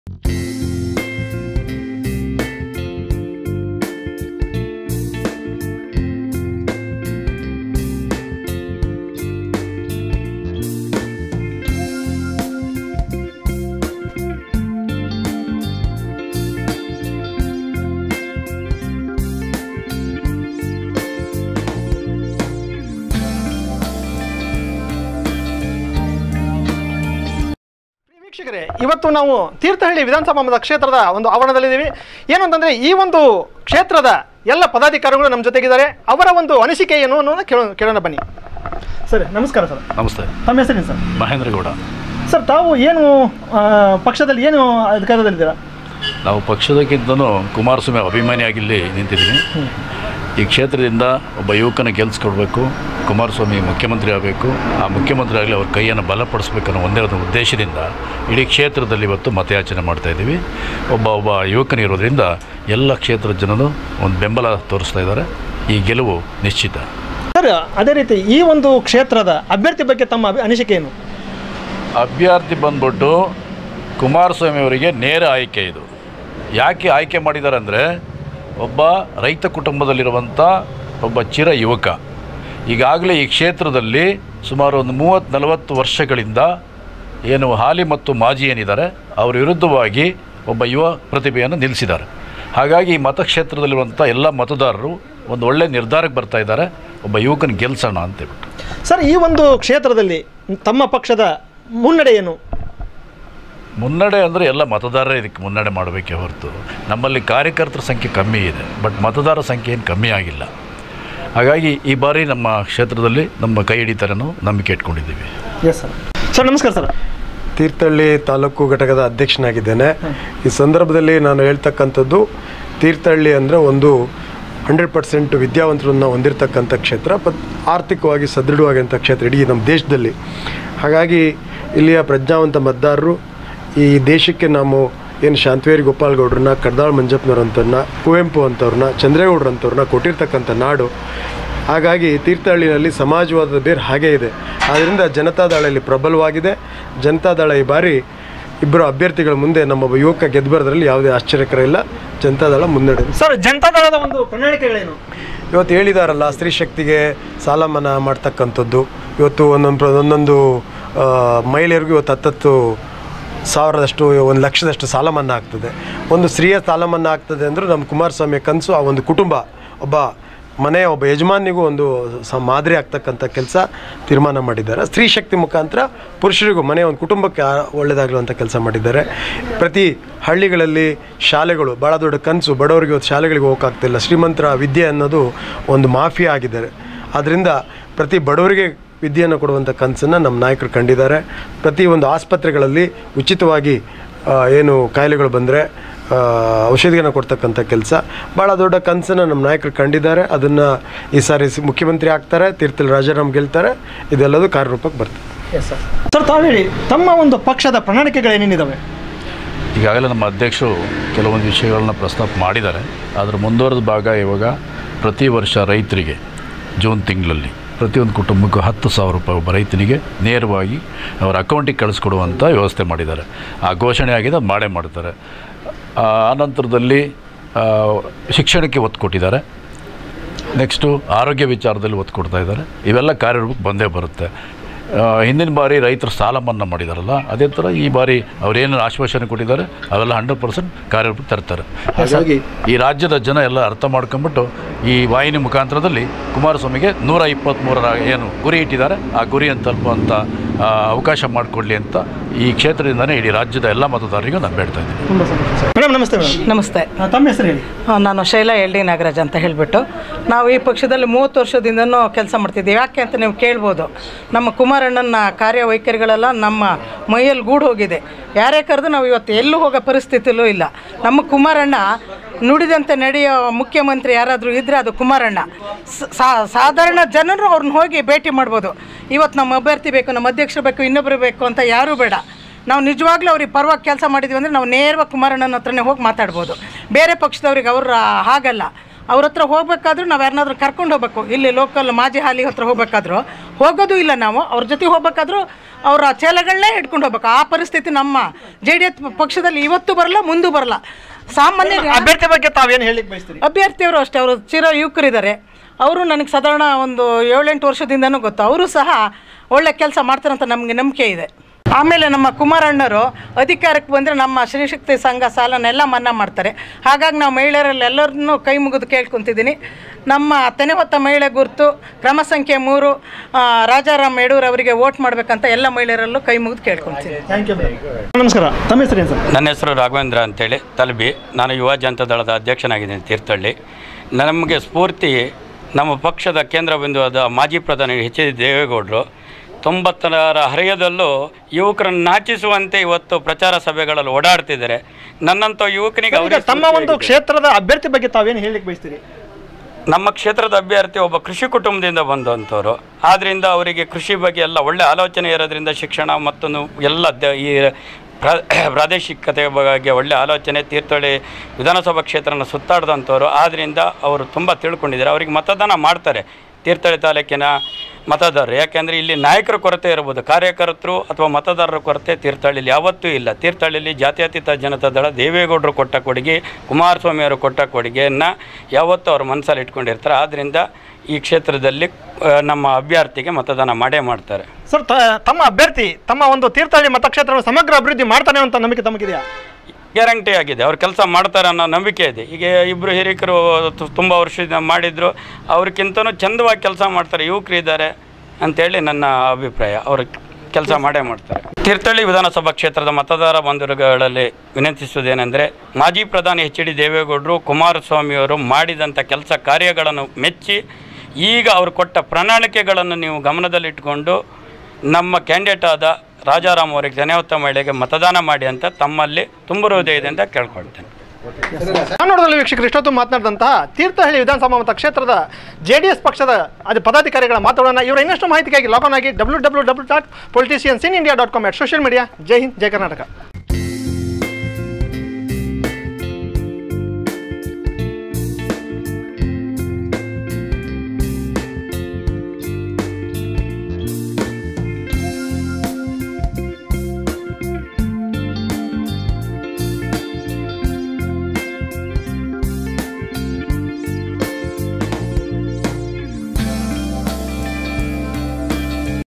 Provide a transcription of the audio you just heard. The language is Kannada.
ವೀಕ್ಷಕರೇ ಇವತ್ತು ನಾವು ತೀರ್ಥಹಳ್ಳಿ ವಿಧಾನಸಭಾ ಮತ ಕ್ಷೇತ್ರದ ಒಂದು ಆವರಣದಲ್ಲಿದ್ದೀವಿ ಏನು ಅಂತಂದರೆ ಈ ಒಂದು ಕ್ಷೇತ್ರದ ಎಲ್ಲ ಪದಾಧಿಕಾರಿಗಳು ನಮ್ಮ ಜೊತೆಗಿದ್ದಾರೆ ಅವರ ಒಂದು ಅನಿಸಿಕೆ ಏನು ಅನ್ನೋದನ್ನ ಕೇಳೋಣ ಕೇಳೋಣ ಬನ್ನಿ ಸರ್ ನಮಸ್ಕಾರ ಸರ್ ನಮಸ್ತೆ ತಮ್ಮ ಹೆಸರೇನು ಸರ್ ಮಹೇಂದ್ರಗೌಡ ಸರ್ ತಾವು ಏನು ಆ, ಪಕ್ಷದಲ್ಲಿ ಏನು ಅಧಿಕಾರದಲ್ಲಿದ್ದೀರಾ ನಾವು ಪಕ್ಷದಕ್ಕಿಂತನೂ ಕುಮಾರಸ್ವಾಮಿ ಅಭಿಮಾನಿಯಾಗಿ ಇಲ್ಲಿ ನಿಂತಿದ್ದೀನಿ ಈ ಕ್ಷೇತ್ರದಿಂದ ಒಬ್ಬ ಯುವಕನ ಗೆಲ್ಲಿಸ್ಕೊಡ್ಬೇಕು ಕುಮಾರಸ್ವಾಮಿ ಮುಖ್ಯಮಂತ್ರಿ ಆಗಬೇಕು ಆ ಮುಖ್ಯಮಂತ್ರಿ ಆಗಲಿ ಅವ್ರ ಕೈಯನ್ನು ಬಲಪಡಿಸ್ಬೇಕನ್ನೋ ಒಂದೇ ಒಂದು ಉದ್ದೇಶದಿಂದ ಇಡೀ ಕ್ಷೇತ್ರದಲ್ಲಿ ಇವತ್ತು ಮತಯಾಚನೆ ಮಾಡ್ತಾ ಇದ್ದೀವಿ ಒಬ್ಬ ಒಬ್ಬ ಯುವಕನಿರೋದ್ರಿಂದ ಎಲ್ಲ ಕ್ಷೇತ್ರದ ಜನರು ಒಂದು ಬೆಂಬಲ ತೋರಿಸ್ತಾ ಇದ್ದಾರೆ ಈ ಗೆಲುವು ನಿಶ್ಚಿತ ಸರ್ ಅದೇ ರೀತಿ ಈ ಒಂದು ಕ್ಷೇತ್ರದ ಅಭ್ಯರ್ಥಿ ಬಗ್ಗೆ ತಮ್ಮ ಅಭಿ- ಅನಿಸಿಕೆ ಏನು ಅಭ್ಯರ್ಥಿ ಬಂದ್ಬಿಟ್ಟು ಕುಮಾರಸ್ವಾಮಿ ಅವರಿಗೆ ನೇರ ಆಯ್ಕೆ ಇದು ಯಾಕೆ ಆಯ್ಕೆ ಮಾಡಿದ್ದಾರೆ ಅಂದರೆ ಒಬ್ಬ ರೈತ ಕುಟುಂಬದಲ್ಲಿರುವಂಥ ಒಬ್ಬ ಚಿರ ಯುವಕ ಈಗಾಗಲೇ ಈ ಕ್ಷೇತ್ರದಲ್ಲಿ ಸುಮಾರು ಒಂದು ಮೂವತ್ತು ನಲವತ್ತು ವರ್ಷಗಳಿಂದ ಏನು ಹಾಲಿ ಮತ್ತು ಮಾಜಿ ಏನಿದ್ದಾರೆ ಅವರ ವಿರುದ್ಧವಾಗಿ ಒಬ್ಬ ಯುವ ಪ್ರತಿಭೆಯನ್ನು ನಿಲ್ಲಿಸಿದ್ದಾರೆ ಹಾಗಾಗಿ ಈ ಮತಕ್ಷೇತ್ರದಲ್ಲಿರುವಂಥ ಎಲ್ಲ ಮತದಾರರು ಒಂದು ಒಳ್ಳೆಯ ನಿರ್ಧಾರಕ್ಕೆ ಬರ್ತಾ ಇದ್ದಾರೆ ಒಬ್ಬ ಯುವಕನ ಗೆಲ್ಸೋಣ ಅಂತೇಳ್ಬಿಟ್ಟು ಸರ್ ಈ ಒಂದು ಕ್ಷೇತ್ರದಲ್ಲಿ ತಮ್ಮ ಪಕ್ಷದ ಮುನ್ನಡೆ ಏನು ಮುನ್ನಡೆ ಅಂದರೆ ಎಲ್ಲ ಮತದಾರರೇ ಇದಕ್ಕೆ ಮುನ್ನಡೆ ಮಾಡಬೇಕೇ ಹೊರತು ನಮ್ಮಲ್ಲಿ ಕಾರ್ಯಕರ್ತರ ಸಂಖ್ಯೆ ಕಮ್ಮಿ ಇದೆ ಬಟ್ ಮತದಾರರ ಸಂಖ್ಯೆ ಏನು ಕಮ್ಮಿ ಆಗಿಲ್ಲ ಹಾಗಾಗಿ ಈ ಬಾರಿ ನಮ್ಮ ಕ್ಷೇತ್ರದಲ್ಲಿ ನಮ್ಮ ಕೈ ಹಿಡಿತಾರೆ ಅನ್ನೋ ನಂಬಿಕೆ ಇಟ್ಕೊಂಡಿದ್ದೀವಿ ಎಸ್ ಸರ್ ಸರ್ ನಮಸ್ಕಾರ ಸರ್ ತೀರ್ಥಹಳ್ಳಿ ತಾಲೂಕು ಘಟಕದ ಅಧ್ಯಕ್ಷನಾಗಿದ್ದೇನೆ ಈ ಸಂದರ್ಭದಲ್ಲಿ ನಾನು ಹೇಳ್ತಕ್ಕಂಥದ್ದು ತೀರ್ಥಹಳ್ಳಿ ಅಂದರೆ ಒಂದು ಹಂಡ್ರೆಡ್ ಪರ್ಸೆಂಟ್ ವಿದ್ಯಾವಂತರನ್ನು ಹೊಂದಿರತಕ್ಕಂಥ ಕ್ಷೇತ್ರ ಬಟ್ ಆರ್ಥಿಕವಾಗಿ ಸದೃಢವಾಗಿರುವಂಥ ಕ್ಷೇತ್ರ ಇಡೀ ನಮ್ಮ ದೇಶದಲ್ಲಿ ಹಾಗಾಗಿ ಇಲ್ಲಿಯ ಪ್ರಜ್ಞಾವಂತ ಮತದಾರರು ಈ ದೇಶಕ್ಕೆ ನಾವು ಏನು ಶಾಂತವೇರಿ ಗೋಪಾಲ್ ಗೌಡ್ರನ್ನ ಕಡ್ದಾಳ್ ಮಂಜಪ್ಪನವ್ರಂಥವ್ರನ್ನ ಕುವೆಂಪು ಅಂಥವ್ರನ್ನ ಚಂದ್ರೇಗೌಡ್ರಂಥವ್ರನ್ನ ಕೊಟ್ಟಿರ್ತಕ್ಕಂಥ ನಾಡು ಹಾಗಾಗಿ ತೀರ್ಥಹಳ್ಳಿನಲ್ಲಿ ಸಮಾಜವಾದದ ಬೇರೆ ಹಾಗೇ ಇದೆ ಆದ್ದರಿಂದ ಜನತಾದಳ ಇಲ್ಲಿ ಪ್ರಬಲವಾಗಿದೆ ಜನತಾದಳ ಈ ಬಾರಿ ಇಬ್ಬರು ಅಭ್ಯರ್ಥಿಗಳ ಮುಂದೆ ನಮ್ಮೊಬ್ಬ ಯುವಕ ಗೆದ್ದು ಬರೋದ್ರಲ್ಲಿ ಯಾವುದೇ ಆಶ್ಚರ್ಯಕರ ಇಲ್ಲ ಜನತಾದಳ ಮುನ್ನಡೆ ಸರ್ ಜನತಾದಳದ ಒಂದು ಪ್ರಣಾಳಿಕೆಗಳೇನು ಇವತ್ತು ಹೇಳಿದಾರಲ್ಲ ಸ್ತ್ರೀ ಶಕ್ತಿಗೆ ಸಾಲ ಮನ್ನಾ ಮಾಡ್ತಕ್ಕಂಥದ್ದು ಇವತ್ತು ಒಂದೊಂದು ಪ್ರ- ಒಂದೊಂದು ಆ, ಮಹಿಳೆಯರಿಗೂ ಇವತ್ತು ಹತ್ತತ್ತು ಸಾವಿರದಷ್ಟು ಒಂದು ಲಕ್ಷದಷ್ಟು ಸಾಲ ಮನ್ನಾ ಆಗ್ತದೆ ಒಂದು ಸ್ತ್ರೀಯ ಸಾಲ ಮನ್ನಾ ಆಗ್ತದೆ ಅಂದರೆ ನಮ್ಮ ಕುಮಾರಸ್ವಾಮಿ ಕನಸು ಆ ಒಂದು ಕುಟುಂಬ ಒಬ್ಬ ಮನೆಯ ಒಬ್ಬ ಯಜಮಾನಿಗೂ ಒಂದು ಸ ಮಾದರಿ ಆಗ್ತಕ್ಕಂಥ ಕೆಲಸ ತೀರ್ಮಾನ ಮಾಡಿದ್ದಾರೆ ಸ್ತ್ರೀ ಶಕ್ತಿ ಮುಖಾಂತರ ಪುರುಷರಿಗೂ ಮನೆಯ ಒಂದು ಕುಟುಂಬಕ್ಕೆ ಆ- ಒಳ್ಳೆಯದಾಗಲುವಂಥ ಕೆಲಸ ಮಾಡಿದ್ದಾರೆ ಪ್ರತಿ ಹಳ್ಳಿಗಳಲ್ಲಿ ಶಾಲೆಗಳು ಭಾಳ ದೊಡ್ಡ ಕನಸು ಬಡವರಿಗೆ ಇವತ್ತು ಶಾಲೆಗಳಿಗೆ ಹೋಗೋಕ್ಕಾಗ್ತಿಲ್ಲ ಶ್ರೀಮಂತರ ವಿದ್ಯೆ ಅನ್ನೋದು ಒಂದು ಮಾಫಿಯಾ ಆಗಿದ್ದಾರೆ ಆದ್ದರಿಂದ ಪ್ರತಿ ಬಡವರಿಗೆ ವಿದ್ಯೆಯನ್ನು ಕೊಡುವಂಥ ಕನಸನ್ನು ನಮ್ಮ ನಾಯಕರು ಕಂಡಿದ್ದಾರೆ ಪ್ರತಿ ಒಂದು ಆಸ್ಪತ್ರೆಗಳಲ್ಲಿ ಉಚಿತವಾಗಿ ಆ, ಏನು ಕಾಯಿಲೆಗಳು ಬಂದರೆ ಔಷಧಿಯನ್ನು ಕೊಡ್ತಕ್ಕಂಥ ಕೆಲಸ ಭಾಳ ದೊಡ್ಡ ಕನಸನ್ನು ನಮ್ಮ ನಾಯಕರು ಕಂಡಿದ್ದಾರೆ ಅದನ್ನು ಈ ಸಾರಿ ಸಿ- ಮುಖ್ಯಮಂತ್ರಿ ಆಗ್ತಾರೆ ತೀರ್ಥಲ್ ರಾಜಾರಾಮ್ ಗೆಲ್ತಾರೆ ಇದೆಲ್ಲದೂ ಕಾರ್ಯರೂಪಕ್ಕೆ ಬರ್ತದೆ ಎಸ್ ಸರ್ ಸರ್ ತಾವು ಹೇಳಿ ತಮ್ಮ ಒಂದು ಪಕ್ಷದ ಪ್ರಣಾಳಿಕೆಗಳೇನೇನಿದ್ದಾವೆ ಈಗಾಗಲೇ ನಮ್ಮ ಅಧ್ಯಕ್ಷರು ಕೆಲವೊಂದು ವಿಷಯಗಳನ್ನ ಪ್ರಸ್ತಾಪ ಮಾಡಿದ್ದಾರೆ ಅದರ ಮುಂದುವರೆದ ಭಾಗ ಇವಾಗ ಪ್ರತಿ ವರ್ಷ ರೈತರಿಗೆ ಜೂನ್ ತಿಂಗಳಲ್ಲಿ ಪ್ರತಿಯೊಂದು ಕುಟುಂಬಕ್ಕೂ ಹತ್ತು ಸಾವಿರ ರೂಪಾಯಿ ಒಬ್ಬ ರೈತನಿಗೆ ನೇರವಾಗಿ ಅವರ ಅಕೌಂಟಿಗೆ ಕಳಿಸ್ಕೊಡುವಂಥ ವ್ಯವಸ್ಥೆ ಮಾಡಿದ್ದಾರೆ ಆ ಘೋಷಣೆ ಆಗಿದೆ ಅದು ಮಾಡೇ ಮಾಡ್ತಾರೆ ಆ ಆನಂತರದಲ್ಲಿ ಆ, ಶಿಕ್ಷಣಕ್ಕೆ ಒತ್ತು ಕೊಟ್ಟಿದ್ದಾರೆ ನೆಕ್ಸ್ಟು ಆರೋಗ್ಯ ವಿಚಾರದಲ್ಲಿ ಒತ್ತು ಕೊಡ್ತಾ ಇದ್ದಾರೆ ಇವೆಲ್ಲ ಕಾರ್ಯರೂಪಕ್ಕೆ ಬಂದೇ ಬರುತ್ತೆ ಆ, ಹಿಂದಿನ ಬಾರಿ ರೈತರು ಸಾಲ ಮನ್ನಾ ಮಾಡಿದಾರಲ್ಲ ಅದೇ ಥರ ಈ ಬಾರಿ ಅವ್ರೇನು ಆಶ್ವಾಸನೆ ಕೊಟ್ಟಿದ್ದಾರೆ ಅವೆಲ್ಲ ಹಂಡ್ರೆಡ್ ಪರ್ಸೆಂಟ್ ಕಾರ್ಯರೂಪಕ್ಕೆ ತರ್ತಾರೆ ಹಾಗಾಗಿ ಈ ರಾಜ್ಯದ ಜನ ಎಲ್ಲ ಅರ್ಥ ಮಾಡ್ಕೊಂಬಿಟ್ಟು ಈ ವಾಹಿನಿ ಮುಖಾಂತರದಲ್ಲಿ ಕುಮಾರಸ್ವಾಮಿಗೆ ನೂರ ಇಪ್ಪತ್ತ್ಮೂರರ ಏನು ಗುರಿ ಇಟ್ಟಿದ್ದಾರೆ ಆ ಗುರಿಯನ್ನು ತಲುಪುವಂಥ ಆ, ಅವಕಾಶ ಮಾಡಿಕೊಡ್ಲಿ ಅಂತ ಈ ಕ್ಷೇತ್ರದಿಂದನೇ ಇಡೀ ರಾಜ್ಯದ ಎಲ್ಲ ಮತದಾರರಿಗೂ ನಾನು ಬೇಡ್ತಾ ಇದ್ದೀನಿ ತುಂಬ ಸಂತೋಷ ಸರ್ ಮೇಡಮ್ ನಮಸ್ತೆ ಮೇಡಮ್ ನಮಸ್ತೆ ಆ, ತಮ್ಮ ಹೆಸರು ಹೇಳಿ ಆ, ನಾನು ಶೈಲಾ ಎಲ್ ಡಿ ನಾಗರಾಜ್ ಅಂತ ಹೇಳಿಬಿಟ್ಟು ನಾವು ಈ ಪಕ್ಷದಲ್ಲಿ ಮೂವತ್ತು ವರ್ಷದಿಂದನೂ ಕೆಲಸ ಮಾಡ್ತಿದ್ದೀವಿ ಯಾಕೆ ಅಂತ ನೀವು ಕೇಳ್ಬೋದು ನಮ್ಮ ಕುಮಾರಣ್ಣನ ಕಾರ್ಯವೈಖರಿಗಳೆಲ್ಲ ನಮ್ಮ ಮೈಯಲ್ಲಿ ಗೂಡು ಹೋಗಿದೆ ಯಾರೇ ಕರೆದು ನಾವು ಇವತ್ತು ಎಲ್ಲೂ ಹೋಗೋ ಪರಿಸ್ಥಿತಿಲೂ ಇಲ್ಲ ನಮ್ಮ ಕುಮಾರಣ್ಣ ನುಡಿದಂತೆ ನಡೆಯೋ ಮುಖ್ಯಮಂತ್ರಿ ಯಾರಾದರೂ ಇದ್ದರೆ ಅದು ಕುಮಾರಣ್ಣ ಸ- ಸಾ- ಸಾಧಾರಣ ಜನರು ಅವ್ರನ್ನ ಹೋಗಿ ಭೇಟಿ ಮಾಡ್ಬೋದು ಇವತ್ತು ನಮ್ಮ ಅಭ್ಯರ್ಥಿ ಬೇಕು ನಮ್ಮ ಅಧ್ಯಕ್ಷರು ಬೇಕು ಇನ್ನೊಬ್ಬರು ಬೇಕು ಅಂತ ಯಾರೂ ಬೇಡ ನಾವು ನಿಜವಾಗ್ಲೂ ಅವ್ರಿಗೆ ಪರವಾಗಿ ಕೆಲಸ ಮಾಡಿದ್ವಿ ಅಂದರೆ ನಾವು ನೇರವಾಗಿ ಕುಮಾರಣ್ಣನ ಹತ್ರನೇ ಹೋಗಿ ಮಾತಾಡ್ಬೋದು ಬೇರೆ ಪಕ್ಷದವ್ರಿಗೆ ಅವ್ರು ಹಾಗಲ್ಲ ಅವ್ರ ಹತ್ರ ಹೋಗ್ಬೇಕಾದ್ರೂ ನಾವು ಯಾರನ್ನಾದ್ರೂ ಕರ್ಕೊಂಡು ಹೋಗ್ಬೇಕು ಇಲ್ಲಿ ಲೋಕಲ್ ಮಾಜಿ ಹಾಲಿ ಹತ್ರ ಹೋಗ್ಬೇಕಾದ್ರೂ ಹೋಗೋದು ಇಲ್ಲ ನಾವು ಅವ್ರ ಜೊತೆ ಹೋಗ್ಬೇಕಾದ್ರೂ ಅವರ ಚೇಲೆಗಳನ್ನೇ ಹಿಡ್ಕೊಂಡು ಹೋಗ್ಬೇಕು ಆ ಪರಿಸ್ಥಿತಿ ನಮ್ಮ ಜೆ ಡಿ ಎಸ್ ಪಕ್ಷದಲ್ಲಿ ಇವತ್ತು ಬರಲ್ಲ ಮುಂದೂ ಬರಲ್ಲ ಸಾಮಾನ್ಯ ಅಭ್ಯರ್ಥಿ ಬಗ್ಗೆ ತಾವೇನು ಹೇಳಿಕ್ ಬಯಸ್ತೀರಿ ಅಭ್ಯರ್ಥಿಯವರು ಅಷ್ಟೇ ಅವರು ಚಿರ ಯುವಕರಿದ್ದಾರೆ ಅವರು ನನಗೆ ಸಾಧಾರಣ ಒಂದು ಏಳೆಂಟು ವರ್ಷದಿಂದನೂ ಗೊತ್ತು ಅವರು ಸಹ ಒಳ್ಳೆ ಕೆಲಸ ಮಾಡ್ತಾರಂತ ನಮಗೆ ನಂಬಿಕೆ ಇದೆ ಆಮೇಲೆ ನಮ್ಮ ಕುಮಾರಣ್ಣರು ಅಧಿಕಾರಕ್ಕೆ ಬಂದರೆ ನಮ್ಮ ಶ್ರೀಶಕ್ತಿ ಸಂಘ ಸಾಲನೆಲ್ಲ ಮನ್ನಾ ಮಾಡ್ತಾರೆ ಹಾಗಾಗಿ ನಾವು ಮಹಿಳೆಯರಲ್ಲಿ ಎಲ್ಲರನ್ನೂ ಕೈ ಮುಗಿದು ಕೇಳ್ಕೊತಿದ್ದೀನಿ ನಮ್ಮ ತೆನೆ ಹೊತ್ತ ಮಹಿಳೆ ಗುರುತು ಕ್ರಮ ಸಂಖ್ಯೆ ಮೂರು ಆ, ರಾಜಾರಾಮ್ ಯಡೂರ್ ಅವರಿಗೆ ವೋಟ್ ಮಾಡಬೇಕಂತ ಎಲ್ಲ ಮಹಿಳೆಯರಲ್ಲೂ ಕೈ ಮುಗಿದು ಕೇಳ್ಕೊತೀನಿ ಥ್ಯಾಂಕ್ ಯು ನಮಸ್ಕಾರ ತಮ್ಮ ಹೆಸರು ಏನು ಸರ್ ನನ್ನ ಹೆಸರು ರಾಘವೇಂದ್ರ ಅಂತೇಳಿ ತಲಬಿ ನಾನು ಯುವ ಜನತಾ ದಳದ ಅಧ್ಯಕ್ಷನಾಗಿದ್ದೀನಿ ತೀರ್ಥಹಳ್ಳಿ ನಮಗೆ ಸ್ಫೂರ್ತಿ ನಮ್ಮ ಪಕ್ಷದ ಕೇಂದ್ರ ಬಿಂದುವಾದ ಮಾಜಿ ಪ್ರಧಾನಿ ಎಚ್ ಡಿ ದೇವೇಗೌಡರು ತೊಂಬತ್ತರ ಹರೆಯದಲ್ಲೂ ಯುವಕರನ್ನು ನಾಚಿಸುವಂತೆ ಇವತ್ತು ಪ್ರಚಾರ ಸಭೆಗಳಲ್ಲಿ ಓಡಾಡ್ತಿದ್ದಾರೆ ನನ್ನಂಥ ಯುವಕನಿಗೆ ಈಗ ಅವರೇ ತಮ್ಮ ಒಂದು ಕ್ಷೇತ್ರದ ಅಭ್ಯರ್ಥಿ ಬಗ್ಗೆ ತಾವೇನು ಹೇಳಿಕ್ ಬಯಸ್ತೀರಿ ನಮ್ಮ ಕ್ಷೇತ್ರದ ಅಭ್ಯರ್ಥಿ ಒಬ್ಬ ಕೃಷಿ ಕುಟುಂಬದಿಂದ ಬಂದಂಥವ್ರು ಆದ್ದರಿಂದ ಅವರಿಗೆ ಕೃಷಿ ಬಗ್ಗೆ ಎಲ್ಲ ಒಳ್ಳೆ ಆಲೋಚನೆ ಇರೋದ್ರಿಂದ ಶಿಕ್ಷಣ ಮತ್ತು ಎಲ್ಲ ದ- ಈ ಪ್ರಾ- ಪ್ರಾದೇಶಿಕತೆ ಬಗ್ಗೆ ಒಳ್ಳೆ ಆಲೋಚನೆ ತೀರ್ಥಹಳ್ಳಿ ವಿಧಾನಸಭಾ ಕ್ಷೇತ್ರನ ಸುತ್ತಾಡ್ದಂಥವ್ರು ಆದ್ದರಿಂದ ಅವರು ತುಂಬ ತಿಳ್ಕೊಂಡಿದ್ದಾರೆ ಅವರಿಗೆ ಮತದಾನ ಮಾಡ್ತಾರೆ ತೀರ್ಥಹಳ್ಳಿ ತಾಲೂಕಿನ ಮತದಾರರು ಯಾಕೆಂದರೆ ಇಲ್ಲಿ ನಾಯಕರ ಕೊರತೆ ಇರ್ಬೋದು ಕಾರ್ಯಕರ್ತರು ಅಥವಾ ಮತದಾರರ ಕೊರತೆ ತೀರ್ಥಹಳ್ಳಿಲಿ ಯಾವತ್ತೂ ಇಲ್ಲ ತೀರ್ಥಹಳ್ಳಿಲಿ ಜಾತ್ಯತೀತ ಜನತಾ ದಳ ದೇವೇಗೌಡರು ಕೊಟ್ಟ ಕೊಡುಗೆ ಕುಮಾರಸ್ವಾಮಿ ಅವರು ಕೊಟ್ಟ ಕೊಡುಗೆಯನ್ನು ಯಾವತ್ತೂ ಅವ್ರ ಮನಸ್ಸಲ್ಲಿ ಇಟ್ಕೊಂಡಿರ್ತಾರೆ ಆದ್ದರಿಂದ ಈ ಕ್ಷೇತ್ರದಲ್ಲಿ ಆ, ನಮ್ಮ ಅಭ್ಯರ್ಥಿಗೆ ಮತದಾನ ಮಾಡೇ ಮಾಡ್ತಾರೆ ಸರ್ ತ- ತಮ್ಮ ಅಭ್ಯರ್ಥಿ ತಮ್ಮ ಒಂದು ತೀರ್ಥಹಳ್ಳಿ ಮತಕ್ಷೇತ್ರವನ್ನು ಸಮಗ್ರ ಅಭಿವೃದ್ಧಿ ಮಾಡ್ತಾನೆ ಅಂತ ನಂಬಿಕೆ ತಮಗಿದೆಯಾ ಗ್ಯಾರಂಟಿ ಆಗಿದೆ ಅವ್ರು ಕೆಲಸ ಮಾಡ್ತಾರೆ ಅನ್ನೋ ನಂಬಿಕೆ ಇದೆ ಈಗ ಇಬ್ಬರು ಹಿರಿಕರು ತುಂಬ ವರ್ಷದಿಂದ ಮಾಡಿದ್ರು ಅವ್ರಿಗಿಂತನೂ ಚಂದವಾಗಿ ಕೆಲಸ ಮಾಡ್ತಾರೆ ಯುವಕರು ಇದ್ದಾರೆ ಅಂತೇಳಿ ನನ್ನ ಅಭಿಪ್ರಾಯ ಅವರು ಕೆಲಸ ಮಾಡೇ ಮಾಡ್ತಾರೆ ತೀರ್ಥಹಳ್ಳಿ ವಿಧಾನಸಭಾ ಕ್ಷೇತ್ರದ ಮತದಾರ ಬಂಧುಗಳಲ್ಲಿ ವಿನಂತಿಸುವುದೇನೆಂದರೆ ಮಾಜಿ ಪ್ರಧಾನಿ ಎಚ್ ಡಿ ದೇವೇಗೌಡರು ಕುಮಾರಸ್ವಾಮಿಯವರು ಮಾಡಿದಂಥ ಕೆಲಸ ಕಾರ್ಯಗಳನ್ನು ಮೆಚ್ಚಿ ಈಗ ಅವರು ಕೊಟ್ಟ ಪ್ರಣಾಳಿಕೆಗಳನ್ನು ನೀವು ಗಮನದಲ್ಲಿಟ್ಟುಕೊಂಡು ನಮ್ಮ ಕ್ಯಾಂಡಿಡೇಟ್ ಆದ ರಾಜಾರಾಮ್ ಅವರಿಗೆ ಜನಾವತ್ತ ಮಹಿಳೆಗೆ ಮತದಾನ ಮಾಡಿ ಅಂತ ತಮ್ಮಲ್ಲಿ ತುಂಬ ಹೃದಯ ಇದೆ ಅಂತ ಕೇಳ್ಕೊಳ್ತೇನೆ ಕನ್ನಡದಲ್ಲಿ ವೀಕ್ಷಕರು ಇಷ್ಟೊತ್ತು ಮಾತನಾಡಿದಂತಹ ತೀರ್ಥಹಳ್ಳಿ ವಿಧಾನಸಭಾ ಮತಕ್ಷೇತ್ರದ ಜೆ ಡಿ ಎಸ್ ಪಕ್ಷದ ಅದು ಪದಾಧಿಕಾರಿಗಳ ಮಾತುಗಳನ್ನು ಇವರ ಇನ್ನಷ್ಟು ಮಾಹಿತಿಗಾಗಿ ಲಾಗ್ ಆನ್ ಆಗಿ W W W dot politicians in India dot com at social media ಜೈ ಹಿಂದ್ ಜೈ ಕರ್ನಾಟಕ